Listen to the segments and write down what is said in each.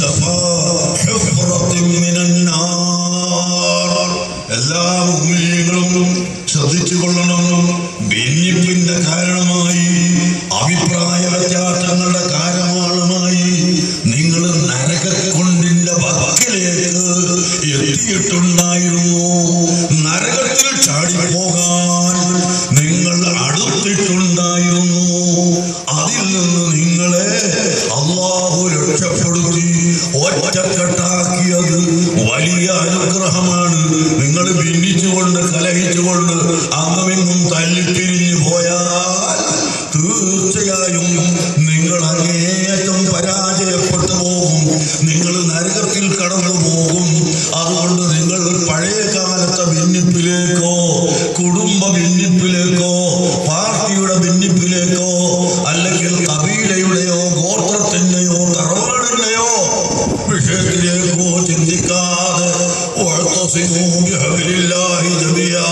شفا حفرة من النار എല്ലാ മുമ്മിനികളും ശ്രദ്ധിച്ചു കൊള്ളണം ഭിന്നിപ്പിന്റെ കാരണമായി അഭിപ്രായ വ്യത്യാസങ്ങളുടെ കാരണമായി നിങ്ങൾ നരകക്കൊണ്ടിന്റെ വക്കിലേക്ക് എത്തിയിട്ടുണ്ടായിരുന്നു നരകത്തിൽ ചാടിപ്പോകാൻ നിങ്ങൾ അടുത്തിട്ടുണ്ടായിരുന്നു അതിൽ നിന്ന് നിങ്ങളെ അള്ളാഹു രക്ഷപ്പെടുത്തി ഒറ്റക്കെട്ടാക്കിയത് വലിയ അനുഗ്രഹമാണ് നിങ്ങൾ ഭിന്നിച്ചുകൊണ്ട് കലഹിച്ചുകൊണ്ട് അങ്ങുമിങ്ങും തല്ലിപ്പിരിഞ്ഞു പോയാൽ തീർച്ചയായും നിങ്ങൾ അങ്ങേയറ്റം പരാജയപ്പെട്ടു പോകും നിങ്ങൾ നരകത്തിൽ കടന്നു പോകും അതുകൊണ്ട് നിങ്ങൾ പഴയ കാലത്തെ ഭിന്നിപ്പിലേക്കോ കുടുംബ ഭിന്നിപ്പിലേക്കോ പാർട്ടിയുടെ ഭിന്നിപ്പിലേക്കോ അല്ലെങ്കിൽ കബീലയുടെയോ ഗോത്രത്തിന്റെയോ തറവാടിന്റെയോ വിഷയത്തിലേക്കോ ചിന്തിക്കാതെ വഅ്തസിമൂ ബിഹബ്ലില്ലാഹി ജമിയാ.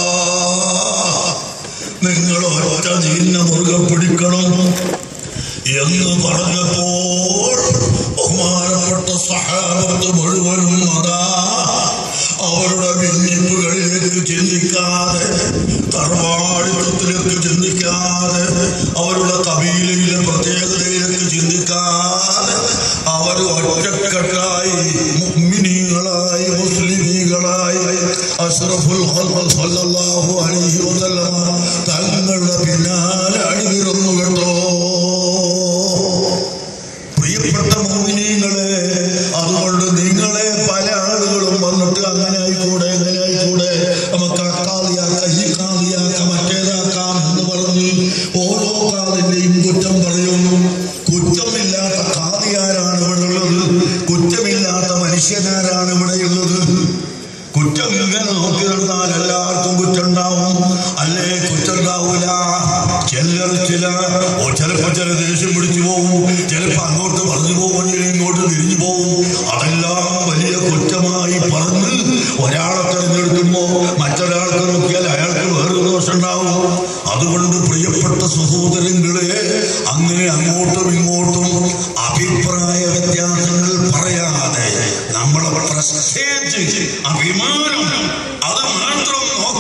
നിങ്ങൾ ഒറ്റ നീന്ന മുറുകെ പിടിക്കണം എന്ന് പറഞ്ഞപ്പോൾ ബഹുമാനപ്പെട്ട സഹാബത്ത് മുഴുവനും അതാ അവരുടെ ഭിന്നിപ്പുകളിലേക്ക് ചിന്തിക്കാതെ തറവാടിത്വത്തിലേക്ക് ചിന്തിക്കാതെ അവരുടെ കബീലയിലെ പ്രത്യേകതയിലേക്ക് ചിന്തിക്കാതെ അവർ ഒറ്റക്കെട്ടായി മുഅ്മിനീങ്ങളായി മുസ്ലിമീങ്ങളായി അഷ്റഫുൽ ഖൽഖ് സല്ലല്ലാഹു അലൈഹി വസല്ലമ തങ്ങളുടെ പിന്നാലെ അണിനിരന്നു കേട്ടോ പ്രിയപ്പെട്ട മോമിനീങ്ങളെ അതുകൊണ്ട് നിങ്ങളെ പല ആളുകളും വന്നിട്ട് അങ്ങനെ ആയിക്കൂടെ എങ്ങനെ ആയിക്കൂടെ നമുക്ക് ആ കാളിയാക്കാം ഈ കാളിയാക്കാം മറ്റേതാക്കാം എന്ന് പറഞ്ഞ് ഓരോ കാലിന്റെയും കുറ്റം പറയുന്നു കുറ്റമില്ലാത്ത കാതിയാരാണ് ഇവിടെ ഉള്ളത് കുറ്റമില്ലാത്ത മനുഷ്യനാരാണ് ഇവിടെയുള്ളത് കുറ്റം ഇങ്ങനെ നോക്കി നടന്നാൽ എല്ലാവർക്കും കുറ്റം ഉണ്ടാവും അല്ലേ കുറ്റം ഉണ്ടാവൂല ചിലർ ചില ഓ ചിലപ്പോ ചില ദേഷ്യം പിടിച്ചു പോകും ചിലപ്പോ അങ്ങോട്ട് പറഞ്ഞു പോകും ഇങ്ങോട്ട് തിരിഞ്ഞു പോകും അതെല്ലാം വലിയ കുറ്റമായി പറഞ്ഞ് ഒരാളെ തെരഞ്ഞെടുക്കുമ്പോ മറ്റൊരാൾക്ക് നോക്കിയാൽ അയാൾക്ക് വേറൊരു ദോഷം ഉണ്ടാവും അതുകൊണ്ട് പ്രിയപ്പെട്ട സഹോദരങ്ങളെ അങ്ങനെ അങ്ങോട്ടും ഇങ്ങോട്ടും അഭിപ്രായ വ്യത്യാസം